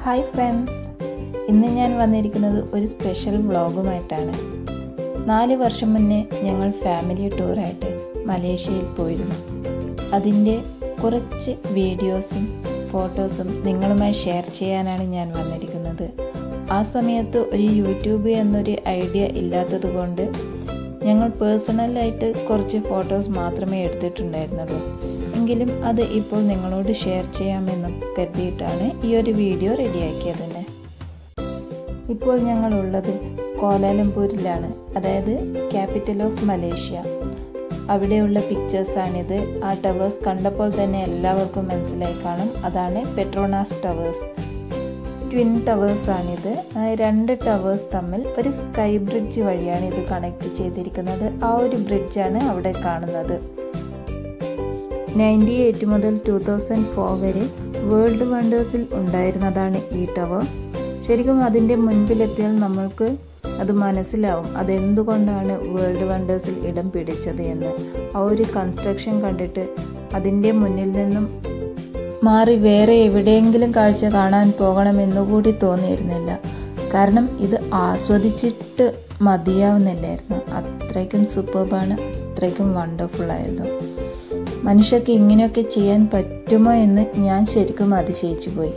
hi friends ഇന്ന് ഞാൻ വന്നിരിക്കുന്നത് ഒരു സ്പെഷ്യൽ വ്ളോഗുമായിട്ടാണ് നാല് വർഷം മുന്നേ ഞങ്ങൾ ഫാമിലി ടൂറായിട്ട് മലേഷ്യയിൽ പോയിരുന്നു അതിൻ്റെ കുറച്ച് വീഡിയോസും ഫോട്ടോസും നിങ്ങളുമായി ഷെയർ ചെയ്യാനാണ് ഞാൻ വന്നിരിക്കുന്നത് ആ സമയത്ത് ഒരു യൂട്യൂബ് എന്നൊരു ഐഡിയ ഇല്ലാത്തത് കൊണ്ട് ഞങ്ങൾ പേഴ്സണലായിട്ട് കുറച്ച് ഫോട്ടോസ് മാത്രമേ എടുത്തിട്ടുണ്ടായിരുന്നുള്ളൂ എങ്കിലും അത് ഇപ്പോൾ നിങ്ങളോട് ഷെയർ ചെയ്യാമെന്ന് കരുതിയിട്ടാണ് ഈ ഒരു വീഡിയോ റെഡിയാക്കിയത് തന്നെ ഇപ്പോൾ ഞങ്ങളുള്ളത് കോലാലംപൂരിലാണ് അതായത് ക്യാപിറ്റൽ ഓഫ് മലേഷ്യ അവിടെയുള്ള പിക്ചേഴ്സാണിത് ആ ടവേഴ്സ് കണ്ടപ്പോൾ തന്നെ എല്ലാവർക്കും മനസ്സിലായി കാണും അതാണ് പെട്രോണാസ് ടവേഴ്സ് ട്വിൻ ടവേഴ്സ് ആണിത് രണ്ട് ടവേഴ്സ് തമ്മിൽ ഒരു സ്കൈ ബ്രിഡ്ജ് വഴിയാണ് ഇത് കണക്ട് ചെയ്തിരിക്കുന്നത് ആ ഒരു ബ്രിഡ്ജാണ് അവിടെ കാണുന്നത് നയൻറ്റി എയ്റ്റ് മുതൽ ടു തൗസൻഡ് ഫോർ വരെ വേൾഡ് വണ്ടേഴ്സിൽ ഉണ്ടായിരുന്നതാണ് ഈ ടവർ ശരിക്കും അതിൻ്റെ മുൻപിലെത്തിയാൽ നമ്മൾക്ക് അത് മനസ്സിലാവും അതെന്തുകൊണ്ടാണ് വേൾഡ് വണ്ടേഴ്സിൽ ഇടം പിടിച്ചത് എന്ന് ആ ഒരു കൺസ്ട്രക്ഷൻ കണ്ടിട്ട് അതിൻ്റെ മുന്നിൽ നിന്നും മാറി വേറെ എവിടെയെങ്കിലും കാഴ്ച കാണാൻ പോകണമെന്നുകൂടി തോന്നിയിരുന്നില്ല കാരണം ഇത് ആസ്വദിച്ചിട്ട് മതിയാവുന്നില്ലായിരുന്നു അത്രയ്ക്കും സൂപ്പർബാണ് അത്രയ്ക്കും വണ്ടർഫുൾ ആയിരുന്നു മനുഷ്യർക്ക് ഇങ്ങനെയൊക്കെ ചെയ്യാൻ പറ്റുമോ എന്ന് ഞാൻ ശരിക്കും അതിശയിച്ചു പോയി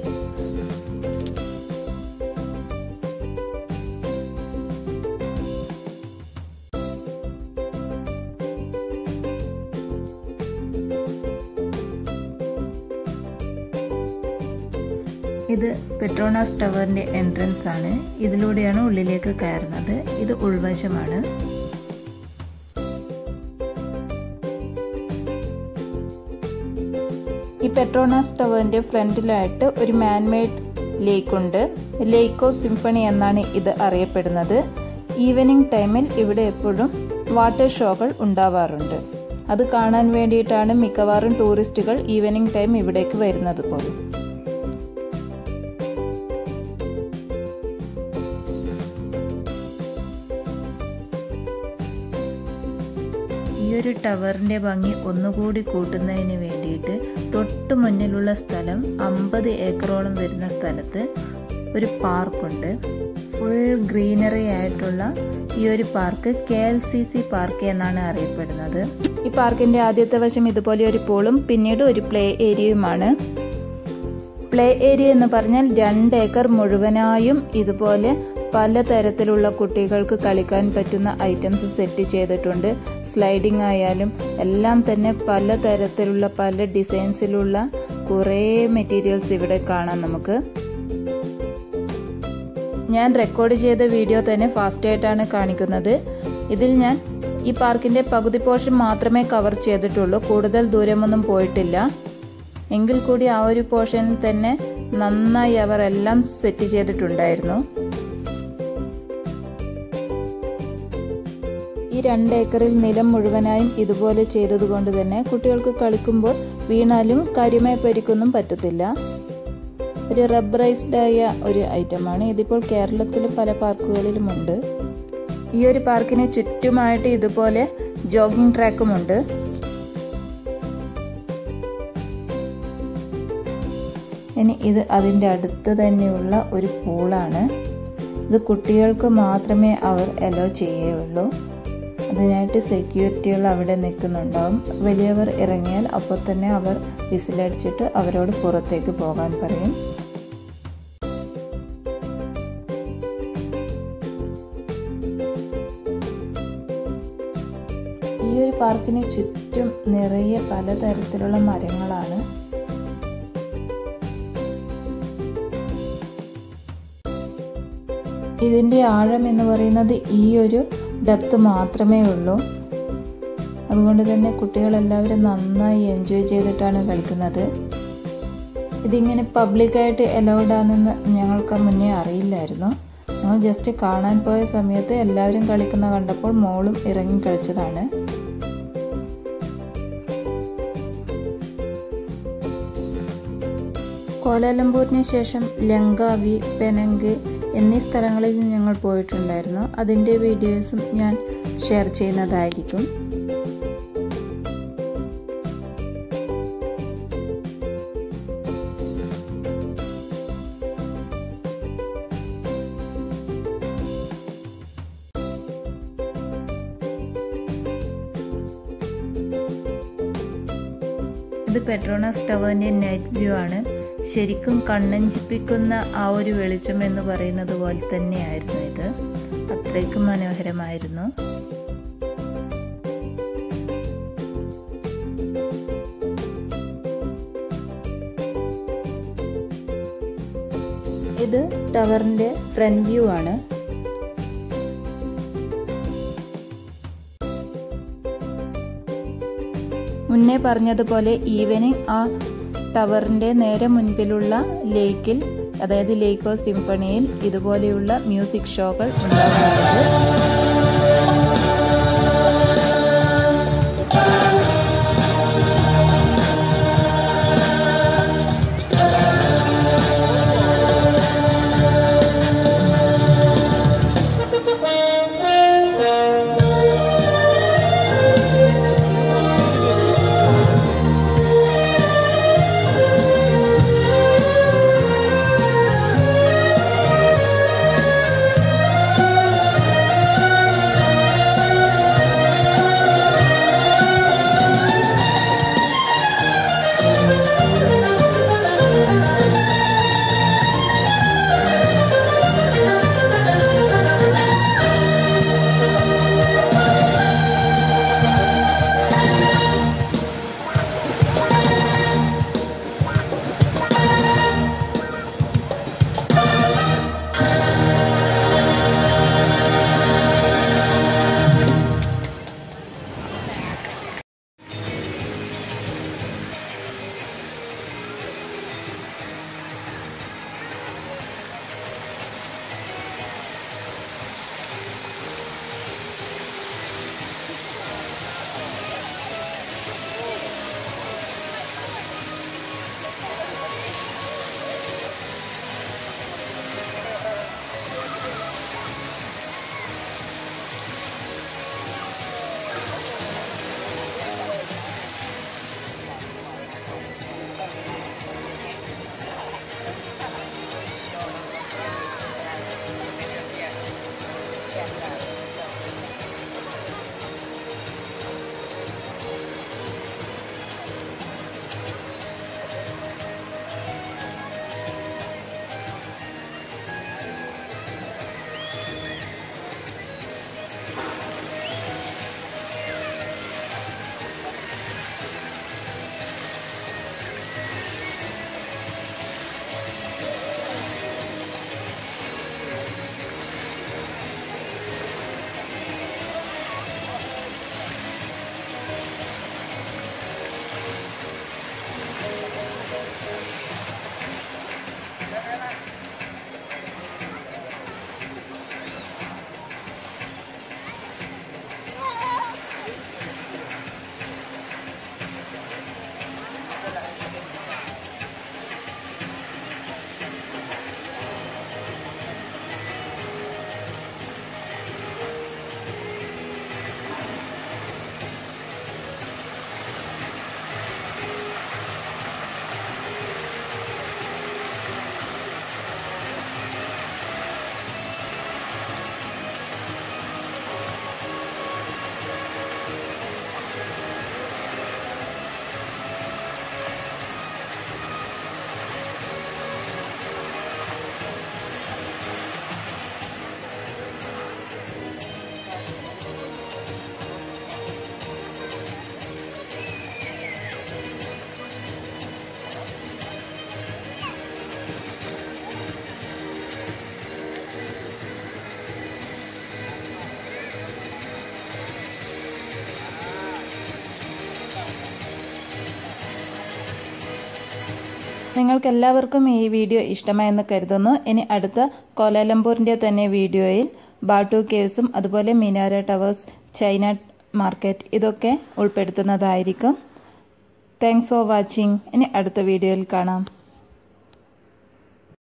ഇത് പെട്രോണാസ് ടവറിന്റെ എൻട്രൻസ് ആണ് ഇതിലൂടെയാണ് ഉള്ളിലേക്ക് കയറുന്നത് ഇത് ഉൾവശമാണ് ഈ പെട്രോണാസ് ടവറിന്റെ ഫ്രണ്ടിലായിട്ട് ഒരു മാൻമെയ്ഡ് ലേക്ക് ഉണ്ട് ലേക്കോ സിംഫണി എന്നാണ് ഇത് അറിയപ്പെടുന്നത് ഈവനിങ് ടൈമിൽ ഇവിടെ എപ്പോഴും വാട്ടർ ഷോകൾ ഉണ്ടാവാറുണ്ട് അത് കാണാൻ വേണ്ടിയിട്ടാണ് മിക്കവാറും ടൂറിസ്റ്റുകൾ ഈവനിങ് ടൈം ഇവിടേക്ക് വരുന്നത് പോലും ഈ ഒരു ടവറിന്റെ ഭംഗി ഒന്നുകൂടി കൂട്ടുന്നതിന് വേണ്ടിയിട്ട് തൊട്ടു മുന്നിലുള്ള സ്ഥലം അമ്പത് ഏക്കറോളം വരുന്ന സ്ഥലത്ത് ഒരു പാർക്കുണ്ട് ഫുൾ ഗ്രീനറി ആയിട്ടുള്ള ഈ ഒരു park K L C C park എന്നാണ് അറിയപ്പെടുന്നത് ഈ പാർക്കിന്റെ ആദ്യത്തെ വശം ഇതുപോലെ ഒരു പൂളും പിന്നീട് ഒരു പ്ലേ ഏരിയയുമാണ് പ്ലേ ഏരിയ എന്ന് പറഞ്ഞാൽ രണ്ട് ഏക്കർ മുഴുവനായും ഇതുപോലെ പലതരത്തിലുള്ള കുട്ടികൾക്ക് കളിക്കാൻ പറ്റുന്ന ഐറ്റംസ് സെറ്റ് ചെയ്തിട്ടുണ്ട് സ്ലൈഡിംഗ് ആയാലും എല്ലാം തന്നെ പലതരത്തിലുള്ള പല ഡിസൈൻസിലുള്ള കുറേ മെറ്റീരിയൽസ് ഇവിടെ കാണാം നമുക്ക് ഞാൻ റെക്കോർഡ് ചെയ്ത വീഡിയോ തന്നെ ഫാസ്റ്റ് ആയിട്ടാണ് കാണിക്കുന്നത് ഇതിൽ ഞാൻ ഈ പാർക്കിന്റെ പകുതി പോർഷൻ മാത്രമേ കവർ ചെയ്തിട്ടുള്ളൂ കൂടുതൽ ദൂരമൊന്നും പോയിട്ടില്ല എങ്കിൽ കൂടി ആ ഒരു പോർഷനിൽ തന്നെ നന്നായി അവർ എല്ലാം സെറ്റ് ചെയ്തിട്ടുണ്ടായിരുന്നു ഈ രണ്ട് ഏക്കറിൽ നിലം മുഴുവനായും ഇതുപോലെ ചെയ്തതുകൊണ്ട് തന്നെ കുട്ടികൾക്ക് കളിക്കുമ്പോൾ വീണാലും കാര്യമായ പരിക്കൊന്നും പറ്റത്തില്ല ഒരു റബ്ബറൈസ്ഡ് ആയ ഒരു ഐറ്റമാണ് ഇതിപ്പോൾ കേരളത്തിൽ പല പാർക്കുകളിലുമുണ്ട് ഈ ഒരു പാർക്കിന് ചുറ്റുമായിട്ട് ഇതുപോലെ ജോഗിംഗ് ട്രാക്കുമുണ്ട് ഇനി ഇത് അതിൻ്റെ അടുത്ത് തന്നെയുള്ള ഒരു പൂളാണ് ഇത് കുട്ടികൾക്ക് മാത്രമേ അവർ അലോ ചെയ്യുകയുള്ളൂ അതിനായിട്ട് സെക്യൂരിറ്റികൾ അവിടെ നിൽക്കുന്നുണ്ടാവും വലിയവർ ഇറങ്ങിയാൽ അപ്പോൾ തന്നെ അവർ വിസിലടിച്ചിട്ട് അവരോട് പുറത്തേക്ക് പോകാൻ പറയും ഈ ഒരു പാർക്കിന് ചുറ്റും നിറയെ പലതരത്തിലുള്ള മരങ്ങളാണ് ഇതിൻ്റെ ആഴം എന്ന് പറയുന്നത് ഈ ഒരു ഡെപ്ത് മാത്രമേ ഉള്ളൂ അതുകൊണ്ട് തന്നെ കുട്ടികളെല്ലാവരും നന്നായി എൻജോയ് ചെയ്തിട്ടാണ് കളിക്കുന്നത് ഇതിങ്ങനെ പബ്ലിക്കായിട്ട് അലൗഡ് ആണെന്ന് ഞങ്ങൾക്ക് മുന്നേ അറിയില്ലായിരുന്നു ഞങ്ങൾ ജസ്റ്റ് കാണാൻ പോയ സമയത്ത് എല്ലാവരും കളിക്കുന്ന കണ്ടപ്പോൾ മോളും ഇറങ്ങി കളിച്ചതാണ് കോലാലംപൂരിന് ശേഷം ലങ്കാവി പെനങ്ക് എന്നീ സ്ഥലങ്ങളിൽ ഞങ്ങൾ പോയിട്ടുണ്ടായിരുന്നു അതിൻ്റെ വീഡിയോസും ഞാൻ ഷെയർ ചെയ്യുന്നതായിരിക്കും ഇത് പെട്രോണസ് ടവറിൻ്റെ നൈറ്റ് വ്യൂ ആണ് ശരിക്കും കണ്ണഞ്ചിപ്പിക്കുന്ന ആ ഒരു വെളിച്ചം എന്ന് പറയുന്നത് പോലെ തന്നെയായിരുന്നു ഇത് അത്രയ്ക്കും മനോഹരമായിരുന്നു ഇത് ടവറിൻ്റെ ഫ്രണ്ട് വ്യൂ ആണ് മുന്നേ പറഞ്ഞതുപോലെ ഈവനിങ് ആ ടവറിൻ്റെ നേരെ മുൻപിലുള്ള ലേക്കിൽ അതായത് ലേക്ക് ഓഫ് സിംഫണിയിൽ ഇതുപോലെയുള്ള മ്യൂസിക് ഷോകൾ ഉണ്ടാകുന്നുണ്ട് നിങ്ങൾക്ക് എല്ലാവർക്കും ഈ വീഡിയോ ഇഷ്ടമായെന്ന് കരുതുന്നു ഇനി അടുത്ത കോലാലംപൂരിൻ്റെ തന്നെ വീഡിയോയിൽ ബാട്ടു കേവ്സും അതുപോലെ മിനാര ടവേഴ്സ് ചൈന മാർക്കറ്റ് ഇതൊക്കെ ഉൾപ്പെടുത്തുന്നതായിരിക്കും താങ്ക്സ് ഫോർ വാച്ചിങ് ഇനി അടുത്ത വീഡിയോയിൽ കാണാം